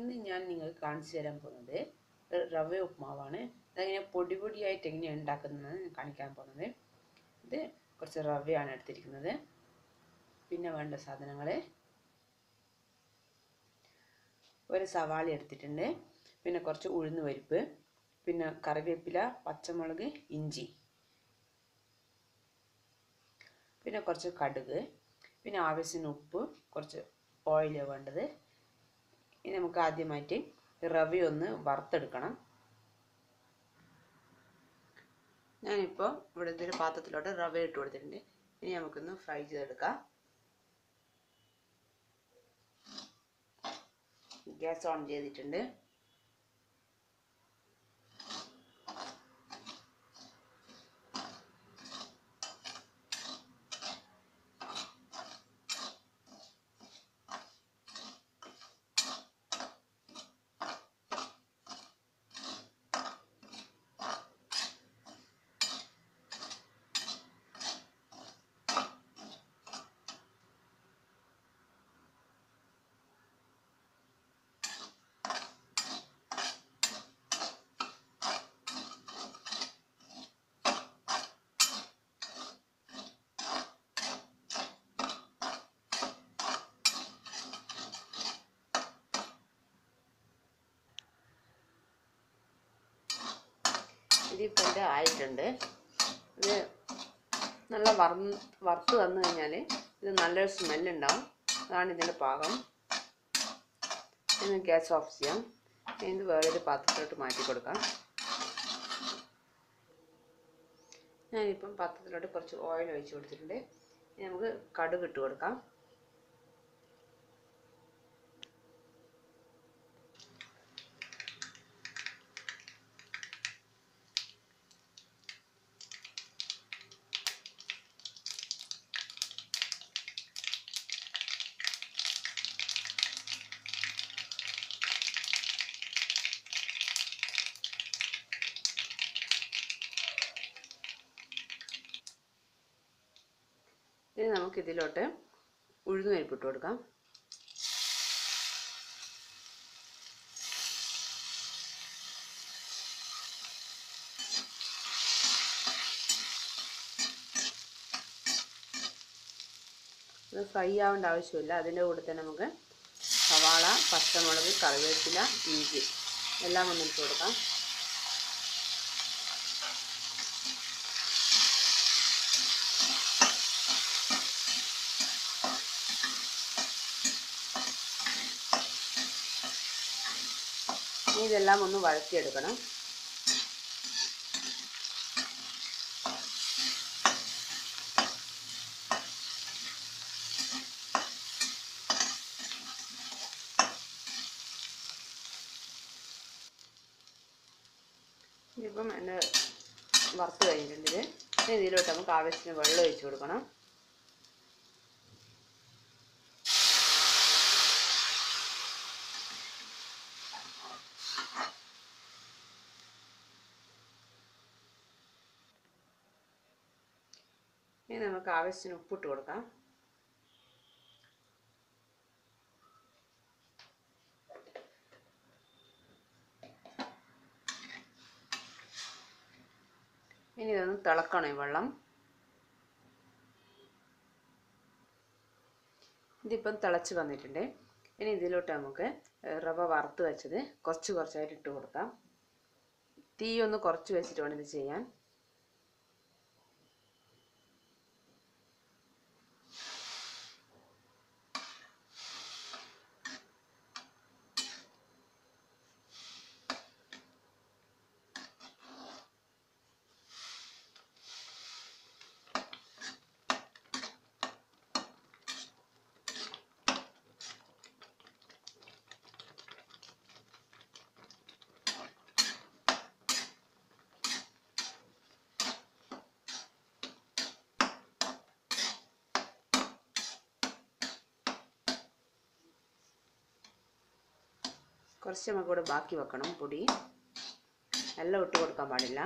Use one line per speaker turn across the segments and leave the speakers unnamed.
ഇന്ന് ഞാൻ നിങ്ങൾക്ക് കാണിച്ചു തരാൻ പോകുന്നത് ഒരു റവ ഉപ്മാവാണ് അതങ്ങനെ പൊടി പൊടിയായിട്ട് എങ്ങനെയാണ് ഉണ്ടാക്കുന്നത് ഞാൻ കാണിക്കാൻ പോകുന്നത് ഇത് കുറച്ച് റവയാണ് എടുത്തിരിക്കുന്നത് പിന്നെ വേണ്ട സാധനങ്ങൾ ഒരു സവാള എടുത്തിട്ടുണ്ട് പിന്നെ കുറച്ച് ഉഴുന്ന് പരിപ്പ് പിന്നെ കറിവേപ്പില പച്ചമുളക് ഇഞ്ചി പിന്നെ കുറച്ച് കടുക് പിന്നെ ആവശ്യത്തിന് ഉപ്പ് കുറച്ച് ഓയിൽ വേണ്ടത് ഇനി നമുക്ക് ആദ്യമായിട്ട് റവ ഒന്ന് വറുത്തെടുക്കണം ഞാനിപ്പോൾ ഇവിടെ ഒരു പാത്രത്തിലോട്ട് റവ ഇട്ട് കൊടുത്തിട്ടുണ്ട് ഇനി നമുക്കൊന്ന് ഫ്രൈ ചെയ്തെടുക്കാം ഗ്യാസ് ഓൺ ചെയ്തിട്ടുണ്ട് ഇതിപ്പോൾ ഇത് ആയിട്ടുണ്ട് ഇത് നല്ല വറന്ന് വറുത്ത് വന്നു കഴിഞ്ഞാൽ ഇത് നല്ലൊരു സ്മെല്ലുണ്ടാവും അതാണ് ഇതിൻ്റെ പാകം ഇനി ഗ്യാസ് ഓഫ് ചെയ്യാം ഇത് വേറൊരു പാത്രത്തിലോട്ട് മാറ്റി കൊടുക്കാം ഞാനിപ്പം പാത്രത്തിലോട്ട് കുറച്ച് ഓയിൽ ഒഴിച്ച് കൊടുത്തിട്ടുണ്ട് ഇനി നമുക്ക് കടുക് ഇട്ട് കൊടുക്കാം ഇനി നമുക്ക് ഇതിലോട്ട് ഉഴുന്ന് പരിപ്പ് ഇട്ട് കൊടുക്കാം ഇത് ഫ്രൈ ആവേണ്ട ആവശ്യമില്ല അതിൻ്റെ കൂടെ തന്നെ നമുക്ക് സവാള പച്ചമുളക് കറിവേപ്പില ഇഞ്ചി എല്ലാം ഒന്ന് ഇട്ട് കൊടുക്കാം ഇനി ഇതെല്ലാം ഒന്ന് വഴറ്റിയെടുക്കണം ഇതിപ്പം എൻ്റെ വറുത്ത് കഴിഞ്ഞിട്ടുണ്ട് ഇത് ഇനി ഇതിലോട്ട് നമുക്ക് ആവശ്യത്തിന് വെള്ളം ഒഴിച്ച് കൊടുക്കണം ഇനി നമുക്ക് ആവശ്യത്തിന് ഉപ്പിട്ട് കൊടുക്കാം ഇനി ഇതൊന്ന് തിളക്കണം ഈ വെള്ളം ഇതിപ്പം തിളച്ച് വന്നിട്ടുണ്ട് ഇനി ഇതിലോട്ട് നമുക്ക് റവ വറുത്ത് വെച്ചത് കുറച്ച് കുറച്ചായിട്ട് ഇട്ട് കൊടുക്കാം തീ ഒന്ന് കുറച്ച് വെച്ചിട്ട് വേണം ഇത് ചെയ്യാൻ കുറച്ച് നമുക്ക് ഇവിടെ ബാക്കി വെക്കണം പൊടി എല്ലാം ഇട്ട് കൊടുക്കാൻ പാടില്ല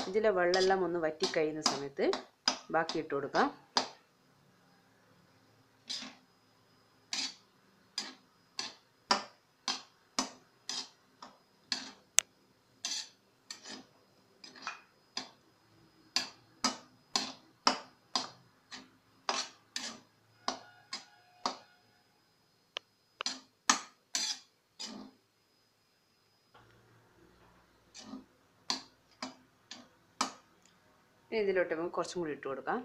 ഇതിലെ വെള്ളമെല്ലാം ഒന്ന് വറ്റിക്കഴിയുന്ന സമയത്ത് ബാക്കി ഇട്ട് കൊടുക്കാം ഇനി ഇതിലോട്ട് നമുക്ക് കുറച്ചും കൂടി ഇട്ട് കൊടുക്കാം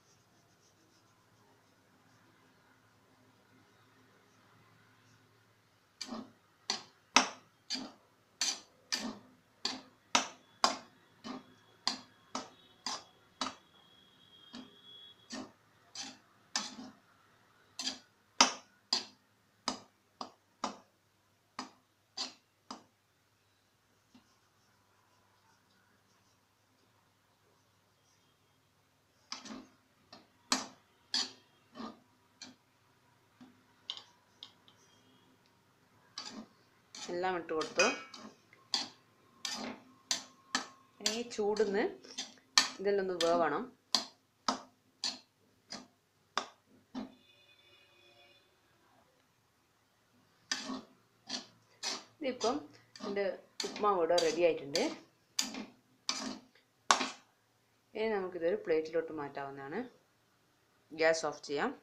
എല്ലാം ഇട്ട് കൊടുത്തു ഇനി ഈ ചൂടിന്ന് ഇതിലൊന്ന് വേവണം ഇതിപ്പം എൻ്റെ ഉപ്മാവ് ഇവിടെ റെഡി ആയിട്ടുണ്ട് ഇനി നമുക്കിതൊരു പ്ലേറ്റിലോട്ട് മാറ്റാവുന്നതാണ് ഗ്യാസ് ഓഫ് ചെയ്യാം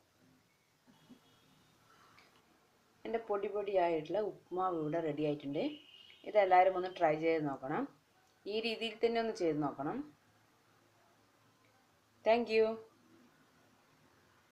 എൻ്റെ പൊടി പൊടിയായിട്ടുള്ള ഉപ്മാവ് ഇവിടെ റെഡി ആയിട്ടുണ്ട് ഇതെല്ലാവരും ഒന്ന് ട്രൈ ചെയ്ത് നോക്കണം ഈ രീതിയിൽ തന്നെ ഒന്ന് ചെയ്ത് നോക്കണം താങ്ക്